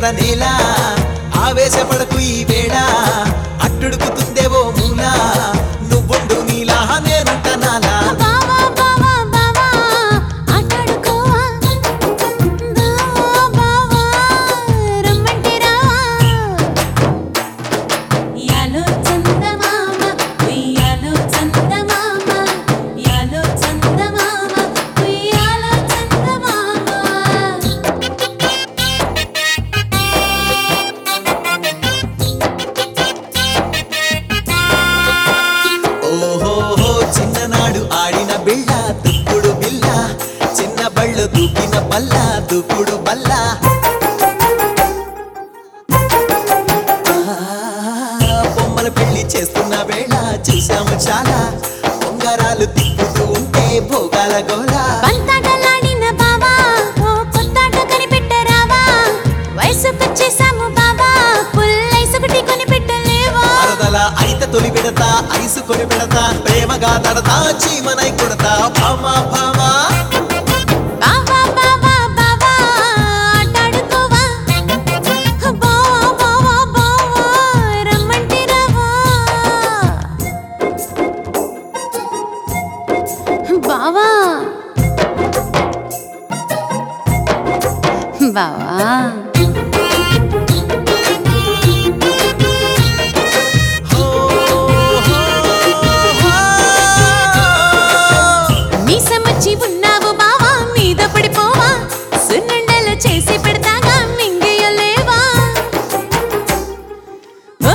ఎర్ర నేల ఆవేశపడకు ఈ వేళ అట్టుడుకుతుందేవో మూల నువ్వుండు నీలా నేనుంట నాలా బావా బావా బావా ఆటాడుకోవా బావా బావా రమ్మంటే రావా యాలో చందమామ ఉయ్యాలో చందమామ యాలో చందమామ ఉయ్యాలో చందమామ ఓహోహో చిన్ననాడు ఆడిన బిళ్ళ దుప్పుడు బిల్ల చిన్న బళ్ళు దూకిన బల్ల దుప్పుడు బల్ల ఆ, బొమ్మల పెళ్లి చేస్తున్న వేళ చూసాము చాలా ఉంగరాలు తిప్పుతూ ఉంటే భోగాల గోలా పంతాటలాడిన బావా ఓ కొత్తాట కనిపెట్టరావా వయసుకొచ్చేసాము బావా పుల్లైసొకటి కొనిపెట్టలేవా వరదల అయితే తొలి పెడతా ఐసు కొని పెడతా ప్రేమగా తడతా చీమనై కొడతా భామా భామా బావా బావా బావా ఆటాడుకోవా బావా బావా బావా రమ్మంటే రావా బావా బావా హో, హో, హో. మీసమొచ్చి ఉన్నావు బావా మీద పడిపోవా సున్నుండల చేసి పెడతాగా మింగేయలేవా ఓ,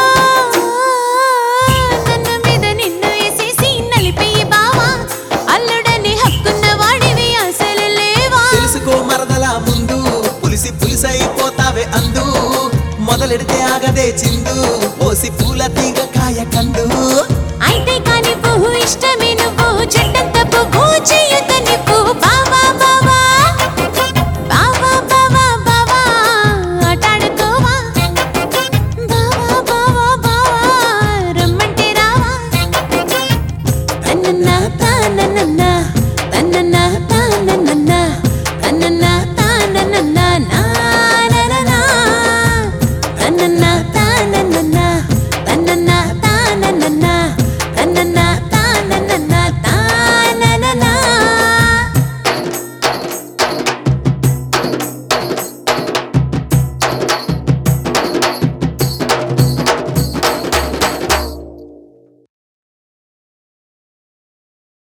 నన్ను మీద నిన్ను వేసేసి నలిపేయి బావా అల్లుడని హక్కున్న వాడివి అసలు లేవా తెలుసుకో మరదల ముందు పులిసి పులిసైపోతావే అందు మొదలెడితే ఆగదే చిందు ఓసి పూల తీగ కాయ కందు అయితే కాని పువ్వు ఇష్టమే